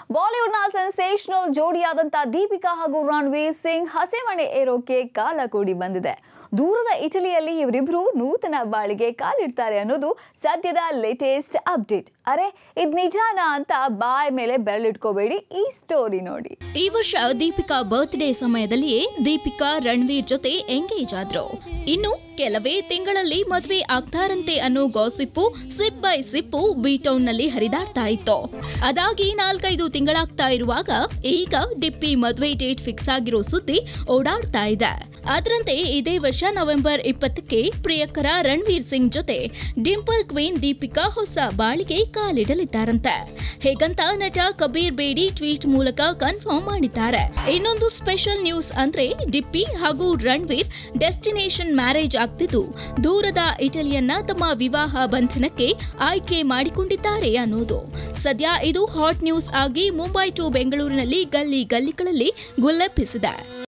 ಬಾಲಿವುಡ್ನ ಸೆನ್ಸೇಷನಲ್ ಜೋಡಿಯಾದಂತ ದೀಪಿಕಾ ಹಾಗೂ ರಣವೀರ್ ಸಿಂಗ್ ಹಸೆಮಣೆ ಏರೋಕೆ ಕಾಲ ಕೂಡಿ ಬಂದಿದೆ ದೂರದ ಇಟಲಿಯಲ್ಲಿ ಇವರಿಬ್ರು ನೂತನ ಬಾಳಿಗೆ ಕಾಲಿಡ್ತಾರೆ ಅನ್ನೋದು ಸದ್ಯದ ಲೇಟೆಸ್ಟ್ ಅಪ್ಡೇಟ್ ಅರೆ ಇದ್ ನಿಜಾನಾ ಅಂತ ಬಾಯ್ ಮೇಲೆ ಬೆರಳಿಟ್ಕೋಬೇಡಿ ಈ ಸ್ಟೋರಿ ನೋಡಿ ಈ ವರ್ಷ ದೀಪಿಕಾ ಬರ್ತ್ಡೇ ಸಮಯದಲ್ಲಿಯೇ ದೀಪಿಕಾ ರಣವೀರ್ ಜೊತೆ ಎಂಗೇಜ್ ಆದ್ರು ಇನ್ನು ಕೆಲವೇ ತಿಂಗಳಲ್ಲಿ ಮದ್ವೆ ಆಗ್ತಾರಂತೆ ಅನ್ನೋ gossip sip by sip B town ನಲ್ಲಿ ಹರಿದಾಡ್ತಾ ಇತ್ತು ಅದಾಗಿ ನಾಲ್ಕೈದು ತಿಂಗಳಾಗ್ತಾ ಇರುವಾಗ ಈಗ ಡಿಪ್ಪಿ ಮದ್ವೆ ಡೇಟ್ ಫಿಕ್ಸ್ ಆಗಿರೋ ಸುದ್ದಿ ಓಡಾಡ್ತಾ ಇದೆ ಅದರಂತೆ ಇದೇ ವರ್ಷ ನವೆಂಬರ್ ಇಪ್ಪತ್ತಕ್ಕೆ ಪ್ರಿಯಕರ ರಣವೀರ್ ಸಿಂಗ್ ಜೊತೆ ಡಿಂಪಲ್ ಕ್ವೀನ್ ದೀಪಿಕಾ ಹೊಸ ಬಾಳಿಗೆ ಕಾಲಿಡಲಿದ್ದಾರಂತೆ ಹೇಗಂತ ನಟ ಕಬೀರ್ ಬೇಡಿ ಟ್ವೀಟ್ ಮೂಲಕ ಕನ್ಫರ್ಮ್ ಮಾಡಿದ್ದಾರೆ ಇನ್ನೊಂದು ಸ್ಪೆಷಲ್ ನ್ಯೂಸ್ ಅಂದ್ರೆ ಡಿಪ್ಪಿ ಹಾಗೂ ರಣವೀರ್ ಡೆಸ್ಟಿನೇಷನ್ ಮ್ಯಾರೇಜ್ ಆಗ್ತಿದ್ದು ದೂರದ ಇಟಲಿಯನ್ನ ತಮ್ಮ ವಿವಾಹ ಬಂಧನಕ್ಕೆ ಆಯ್ಕೆ ಮಾಡಿಕೊಂಡಿದ್ದಾರೆ ಅನ್ನೋದು ಸದ್ಯ ಇದು ಹಾಟ್ ನ್ಯೂಸ್ ಆಗಿ ಮುಂಬೈ ಟು ಬೆಂಗಳೂರಿನಲ್ಲಿ ಗಲ್ಲಿ ಗಲ್ಲಿಗಳಲ್ಲಿ ಗುಲ್ಲೆಬ್ಬಿಸಿದೆ